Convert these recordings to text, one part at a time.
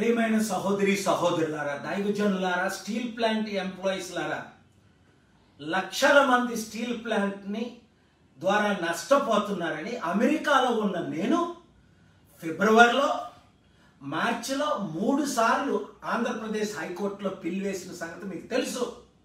ప్రియమైన సహోదరి సహోదరులారా దైవజనులారా స్టీల్ ప్లాంట్ ఎంప్లాయీస్ లారా లక్షల మంది స్టీల్ ప్లాంట్ని ద్వారా నష్టపోతున్నారని అమెరికాలో ఉన్న నేను ఫిబ్రవరిలో మార్చిలో మూడు సార్లు ఆంధ్రప్రదేశ్ హైకోర్టులో పిల్లు వేసిన సంగతి మీకు తెలుసు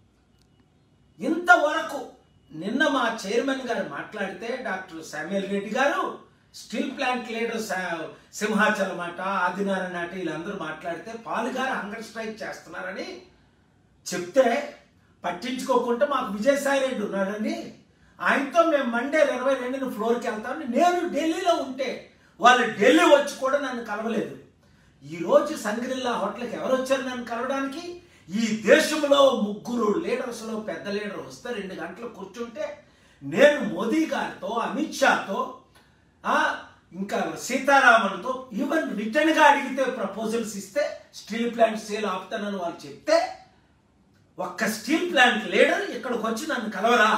ఇంతవరకు నిన్న మా చైర్మన్ గారు మాట్లాడితే doctor Samuel Reddy garu steel plant leader సా- సింహాచలం అట ఆదినారాయణ అట వీళ్ళందరూ మాట్లాడితే పాలుగారు హంగర్ స్ట్రైక్ చేస్తున్నారని చెప్తే పట్టించుకోకుండా మాకు విజయసాయి రెడ్డి ఉన్నాడండి ఆయనతో మేము మండే ఇరవై రెండున ఫ్లోర్కి వెళ్తామని నేను ఢిల్లీలో ఉంటే వాళ్ళు ఢిల్లీ వచ్చి కూడా నన్ను కలవలేదు ఈరోజు సంగ్రిల్లా హోటల్కి ఎవరు వచ్చారు నన్ను కలవడానికి ఈ దేశంలో ముగ్గురు లీడర్స్లో పెద్ద లీడర్ వస్తే రెండు గంటలు కూర్చుంటే నేను మోదీ గారితో అమిత్ షాతో ఆ, ఇంకా సీతారామన్తో ఈవెన్ రిటర్న్గా అడిగితే ప్రపోజల్స్ ఇస్తే స్టీల్ ప్లాంట్ సేల్ ఆపుతానని వాళ్ళు చెప్తే ఒక్క స్టీల్ ప్లాంట్ లీడర్ ఇక్కడికి వచ్చి నన్ను కలవరా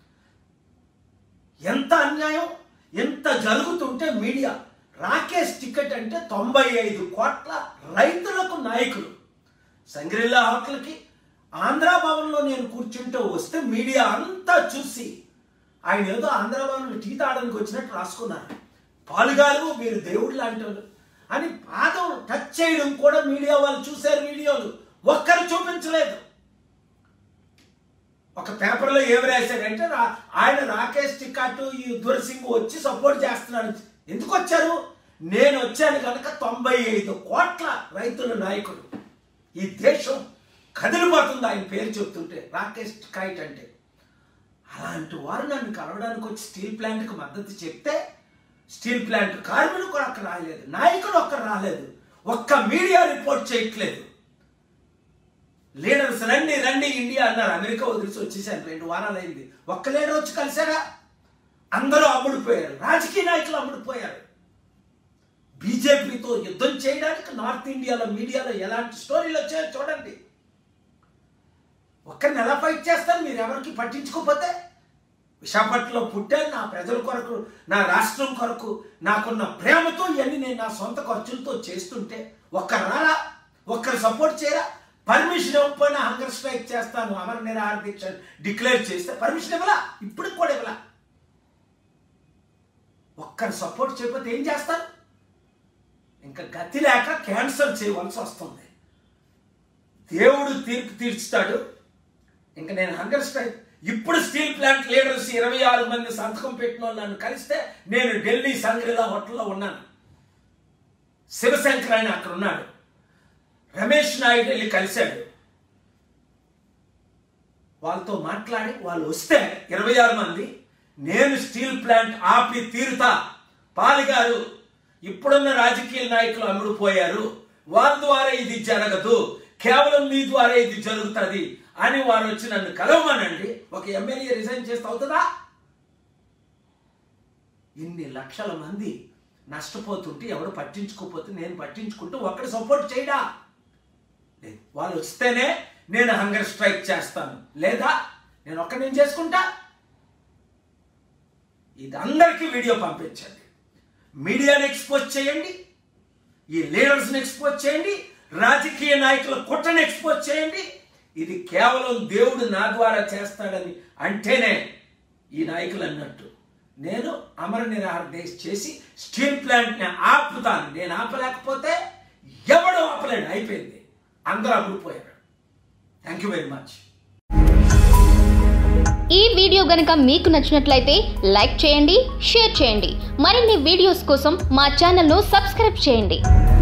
ఎంత అన్యాయం ఎంత జరుగుతుంటే మీడియా రాకేష్ టికెట్ అంటే తొంభై ఐదు కోట్ల రైతులకు నాయకులు సంగ్రిల్లా హోటల్కి ఆంధ్ర భవన్లో నేను కూర్చుంటూ వస్తే మీడియా అంతా చూసి ఆయన ఏదో ఆంధ్ర భవన్లో టీ తాగడానికి వచ్చినట్టు రాసుకున్నారు పాలుగారు మీరు దేవుడు లాంటి వాళ్ళు అని పాదం టచ్ చేయడం కూడా మీడియా వాళ్ళు చూశారు వీడియోలు ఒక్కరు చూపించలేదు ఒక పేపర్లో ఏమి రాశాడంటే రా- ఆయన రాకేష్ టికాటు ఈ దురసింగ్ వచ్చి సపోర్ట్ చేస్తున్నాడు ఎందుకు వచ్చారు నేను వచ్చాను కనుక తొంభై ఐదు కోట్ల రైతుల నాయకుడు ఈ దేశం కదిలిపోతుంది ఆయన పేరు చెప్తుంటే రాకేష్ టికాయిట్ అంటే అలాంటి వారు నన్ను కలవడానికి వచ్చి స్టీల్ ప్లాంట్కి మద్దతు చెప్తే స్టీల్ ప్లాంట్ కార్మికులు కూడా అక్కడ రాలేదు నాయకులు ఒక్కరు రాలేదు ఒక్క మీడియా రిపోర్ట్ చేయట్లేదు లీడర్స్ రండి రండి ఇండియా అన్నారు అమెరికా వదిలిసి వచ్చేసాను రెండు వారాలు అయింది ఒక్క లీడర్ వచ్చి కలిసారా అందరూ అమ్ముడిపోయారు రాజకీయ నాయకులు అమ్ముడిపోయారు బీజేపీతో యుద్ధం చేయడానికి నార్త్ ఇండియాలో మీడియాలో ఎలాంటి స్టోరీలు వచ్చాయో చూడండి ఒక్కరిని ఎలా ఫైట్ చేస్తారు మీరు ఎవరికి పట్టించుకోకపోతే విశాఖపట్నంలో పుట్టాను నా ప్రజల కొరకు నా రాష్ట్రం కొరకు నాకున్న ప్రేమతో ఇవన్నీ నేను నా సొంత ఖర్చులతో చేస్తుంటే ఒక్కరు రారా ఒక్కరు సపోర్ట్ చేయరా పర్మిషన్ ఇవ్వకపోయినా హంగర్ స్ట్రైక్ చేస్తాను అమర నిరాహార దీక్ష డిక్లేర్ చేస్తే పర్మిషన్ ఇవ్వలా ఇప్పుడు కూడా ఇవ్వలా ఒక్కరు సపోర్ట్ చేయకపోతే ఏం చేస్తారు ఇంకా గతి లేక క్యాన్సల్ చేయవలసి వస్తుంది దేవుడు తీర్పు తీర్చుతాడు ఇంకా నేను హంగర్ స్ట్రైక్ ఇప్పుడు స్టీల్ ప్లాంట్ లీడర్స్ ఇరవై ఆరు మంది సంతకం పెట్టిన వాళ్ళు నన్ను కలిస్తే నేను ఢిల్లీ సంగ్రిలా హోటల్లో ఉన్నాను శివశంకర్ ఆయన అక్కడ ఉన్నాడు రమేష్ నాయుడు వెళ్ళి కలిశాడు వాళ్ళతో మాట్లాడి వాళ్ళు వస్తే ఇరవై ఆరు మంది నేను స్టీల్ ప్లాంట్ ఆపి తీరుతా పాలిగారు ఇప్పుడున్న రాజకీయ నాయకులు అమ్ముడుపోయారు వారి ద్వారా ఇది జరగదు కేవలం మీ ద్వారా ఇది జరుగుతుంది అని వారు వచ్చి నన్ను కలవమనండి ఒక ఎమ్మెల్యే రిజైన్ చేస్తే అవుతుందా ఇన్ని లక్షల మంది నష్టపోతుంటే ఎవడు పట్టించుకోకపోతే నేను పట్టించుకుంటూ ఒక్కడు సపోర్ట్ చేయడా లేదు వాళ్ళు వస్తేనే నేను హంగర్ స్ట్రైక్ చేస్తాను లేదా నేను ఒక్క నేను చేసుకుంటా ఇది అందరికీ వీడియో పంపించండి మీడియాని ఎక్స్పోజ్ చేయండి ఈ లీడర్స్ని ఎక్స్పోజ్ చేయండి రాజకీయ నాయకుల కుట్రని ఎక్స్పోజ్ చేయండి ఇది కేవలం దేవుడు నా ద్వారా చేస్తాడని అంటేనే ఈ నాయకులు అన్నట్టు నేను అమర నిరాహార దీక్ష చేసి స్టీల్ ప్లాంట్ని ఆపుతాను నేను ఆపలేకపోతే ఎవడు ఆపలేడు అయిపోయింది అందరూ అమ్ముడిపోయారు థ్యాంక్ యూ వెరీ మచ్ ఈ వీడియో గనుక మీకు నచ్చినట్లయితే లైక్ చేయండి షేర్ చేయండి మరిన్ని వీడియోస్ కోసం మా ఛానల్ను సబ్స్క్రైబ్ చేయండి